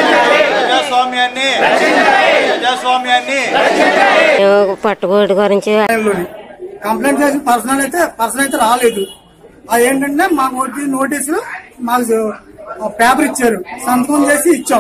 ప్రజాస్వామ్యాన్ని ప్రజాస్వామ్యాన్ని పట్టుకోటి గురించి లోని. కంప్లైంట్ చేసిన పర్సనల్ అయితే పర్సన్ అయితే రాలేదు అదేంటంటే మాకు వచ్చి నోటీసు మాకు పేపర్ ఇచ్చారు సంతకం చేసి ఇచ్చాం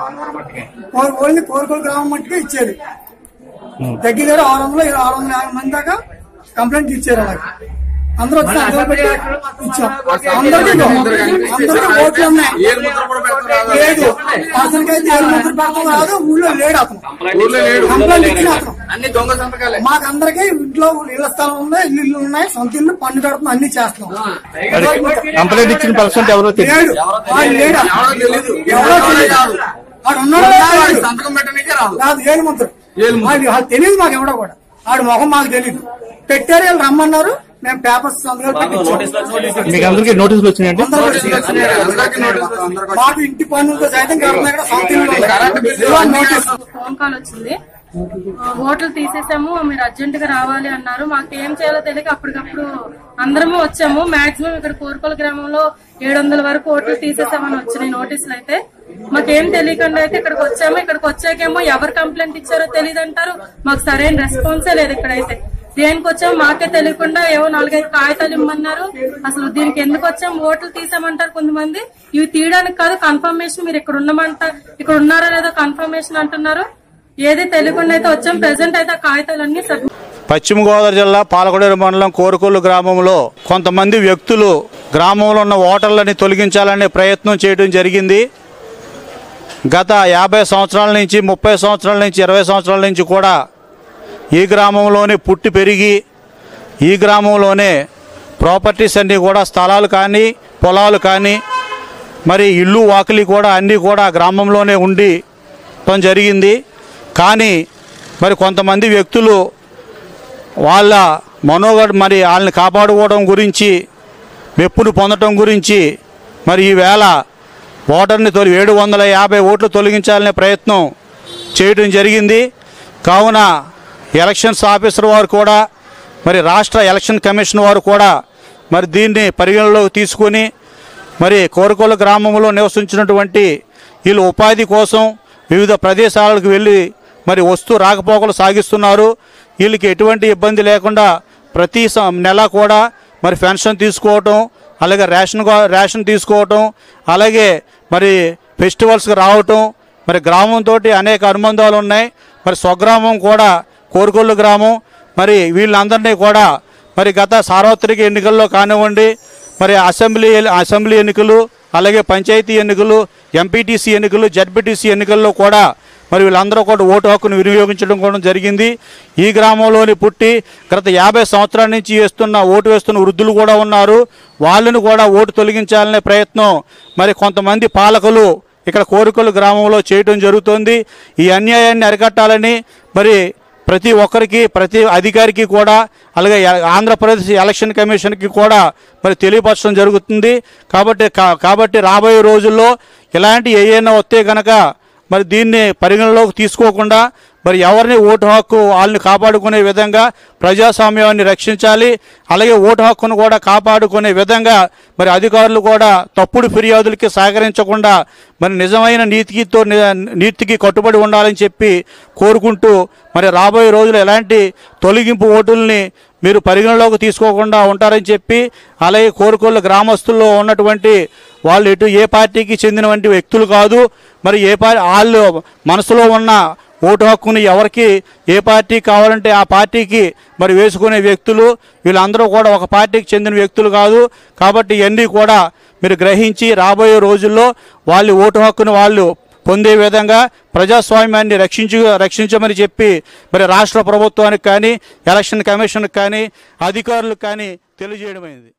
కో- ఓన్లీ కోరుకోలు గ్రామం మట్టుకే ఇచ్చారు దగ్గర దగ్గర ఆరు వందల ఆరు వందల యాభై మంది దాకా కంప్లైంట్ ఇచ్చారు అలాగే అందరూ వచ్చి సంతకం పెట్టి ఇచ్చాం అందరికీ అందరికీ ఓట్లు ఉన్నాయి లేదు పర్సన్ కి అయితే ఏడు ముద్ర పెడతాం రాదు ఊళ్ళో లేడు అతను కంప్లైంట్ ఇచ్చిన అతను అన్ని దొంగ సంతకాలే మాకందరికి ఇంట్లో ఇళ్ల స్థలం ఉంది ఇల్లు ఇల్లు ఉన్నాయి సొంత ఇల్లు పన్ను కడుతున్నాం అన్ని చేస్తున్నాం కంప్లైంట్ ఇచ్చిన పర్సెంట్ ఎవరో తెలియదు లేడు వాడు లేడు ఎవరో తెలీదు. ఎవరో తెలియదు వాడు ఉన్నాడో లేదో తెలియదు. సంతకం పెట్టడానికే రాదు కాదు ఏడు ముద్ర ఏలు ముద్ర. వాడు వాడు తెలియదు మాకు ఎవడో కూడా ఆడు మొహం మాకు తెలియదు పెట్టారు వీళ్ళు రమ్మన్నారు మేము పేపర్స్ సంతకాలు పెట్టించాం మీకు అందరికీ నోటీసులు వచ్చినాయండి అందరూ వచ్చి అందరికీ నోటీసులు వచ్చినాయి. మాకు ఇంటి పన్నులతో సైతం కడుతున్నాయి ఇక్కడ సొంత ఇల్లు ఉన్నాయి. కరెంట్ బిల్లు ఇదిగో నోటీస్ ఫోన్ కాల్ వచ్చింది ఆ, ఓట్లు తీసేసాము మీరు అర్జెంట్ గా రావాలి అన్నారు మాకు ఏం చేయాలో తెలియక అప్పటికప్పుడు అందరము వచ్చాము మాక్సిమం ఇక్కడ కోరుకోల గ్రామంలో ఏడు వందల వరకు ఓట్లు తీసేసామని వచ్చినాయి నోటీసులు అయితే మాకేం తెలియకుండా అయితే ఇక్కడికి వచ్చాము ఇక్కడికి వచ్చాకేమో ఎవరు కంప్లైంట్ ఇచ్చారో తెలియదు అంటారు మాకు సరైన రెస్పాన్సే లేదు ఇక్కడైతే దేనికి వచ్చాము మాకే తెలియకుండా ఏవో నాలుగైదు కాగితాలు ఇమ్మన్నారు అసలు దీనికి ఎందుకు వచ్చాము ఓట్లు తీసామంటారు కొంతమంది ఇవి తీయడానికి కాదు కన్ఫర్మేషన్ మీరు ఇక్కడ ఉన్నమంట ఇక్కడ ఉన్నారో లేదో కన్ఫర్మేషన్ అంటున్నారు ఏది తెలియకుండా అయితే వచ్చాం ప్రెసెంట్ అయితే ఆ కాగితాలన్నీ సబ్మిట్ పశ్చిమ గోదావరి జిల్లా పాలకొడేరు మండలం కోరుకొల్లు గ్రామంలో కొంతమంది వ్యక్తులు గ్రామంలో ఉన్న ఓటర్లని తొలగించాలనే ప్రయత్నం చేయడం జరిగింది గత యాభై సంవత్సరాల నుంచి ముప్పై సంవత్సరాల నుంచి ఇరవై సంవత్సరాల నుంచి కూడా ఈ గ్రామంలోనే పుట్టి పెరిగి ఈ గ్రామంలోనే ప్రాపర్టీస్ అన్నీ కూడా స్థలాలు కానీ పొలాలు కానీ మరి ఇల్లు వాకిలి కూడా అన్నీ కూడా గ్రామంలోనే ఉండి ఉండటం జరిగింది కానీ మరి కొంతమంది వ్యక్తులు వాళ్ళ మనోగడ్ మరి వాళ్ళని కాపాడుకోవడం గురించి మెప్పును పొందడం గురించి మరి ఈవేళ ఓటర్ని తొలి ఏడు వందల యాభై ఓట్లు తొలగించాలనే ప్రయత్నం చేయడం జరిగింది కావున ఎలక్షన్స్ ఆఫీసర్ వారు కూడా మరి రాష్ట్ర ఎలక్షన్ కమిషన్ వారు కూడా మరి దీన్ని పరిగణలోకి తీసుకొని మరి కోరుకోల గ్రామంలో నివసించినటువంటి వీళ్ళు ఉపాధి కోసం వివిధ ప్రదేశాలకు వెళ్ళి మరి వస్తూ రాకపోకలు సాగిస్తున్నారు వీళ్ళకి ఎటువంటి ఇబ్బంది లేకుండా ప్రతి స- నెల కూడా మరి పెన్షన్ తీసుకోవటం అలాగే రేషన్ కో- రేషన్ తీసుకోవటం అలాగే మరి ఫెస్టివల్స్కి రావటం మరి గ్రామంతో అనేక అనుబంధాలు ఉన్నాయి మరి స్వగ్రామం కూడా కోరుకొల్లు గ్రామం మరి వీళ్ళందరినీ కూడా మరి గత సార్వత్రిక ఎన్నికల్లో కానివ్వండి మరి అసెంబ్లీ అసెంబ్లీ ఎన్నికలు అలాగే పంచాయతీ ఎన్నికలు ఎంపీటీసీ ఎన్నికలు జడ్పీటీసీ ఎన్నికల్లో కూడా మరి వీళ్ళందరూ కూడా ఓటు హక్కును వినియోగించడం కూడా జరిగింది ఈ గ్రామంలోని పుట్టి గత యాభై సంవత్సరాల నుంచి వేస్తున్న ఓటు వేస్తున్న వృద్ధులు కూడా ఉన్నారు వాళ్ళను కూడా ఓటు తొలగించాలనే ప్రయత్నం మరి కొంతమంది పాలకులు ఇక్కడ కోరికలు గ్రామంలో చేయడం జరుగుతోంది ఈ అన్యాయాన్ని అరికట్టాలని మరి ప్రతి ఒక్కరికి ప్రతి అధికారికి కూడా అలాగే ఎ- ఆంధ్రప్రదేశ్ ఎలక్షన్ కమిషన్కి కూడా మరి తెలియపరచడం జరుగుతుంది కాబట్టి కా- కాబట్టి రాబోయే రోజుల్లో ఇలాంటి ఏమైనా వస్తే గనక మరి దీన్ని పరిగణలోకి తీసుకోకుండా మరి ఎవరిని ఓటు హక్కు వాళ్ళని కాపాడుకునే విధంగా ప్రజాస్వామ్యాన్ని రక్షించాలి అలాగే ఓటు హక్కును కూడా కాపాడుకునే విధంగా మరి అధికారులు కూడా తప్పుడు ఫిర్యాదులకి సహకరించకుండా మరి నిజమైన నీతితో ని- నీతికి కట్టుబడి ఉండాలని చెప్పి కోరుకుంటూ మరి రాబోయే రోజులు ఎలాంటి తొలగింపు ఓటుల్ని మీరు పరిగణలోకి తీసుకోకుండా ఉంటారని చెప్పి అలాగే కోరుకోళ్ళ గ్రామస్తుల్లో ఉన్నటువంటి వాళ్ళు ఎటు ఏ పార్టీకి చెందినటువంటి వ్యక్తులు కాదు మరి ఏ పార్టీ వాళ్ళు మనసులో ఉన్న ఓటు హక్కుని ఎవరికి ఏ పార్టీ కావాలంటే ఆ పార్టీకి మరి వేసుకునే వ్యక్తులు వీళ్ళందరూ కూడా ఒక పార్టీకి చెందిన వ్యక్తులు కాదు కాబట్టి ఇవన్నీ కూడా మీరు గ్రహించి రాబోయే రోజుల్లో వాళ్ళ ఓటు హక్కును వాళ్ళు పొందే విధంగా ప్రజాస్వామ్యాన్ని రక్షించు రక్షించమని చెప్పి మరి రాష్ట్ర ప్రభుత్వానికి కానీ ఎలక్షన్ కమిషన్కి కానీ అధికారులకు కానీ తెలియజేయడమైంది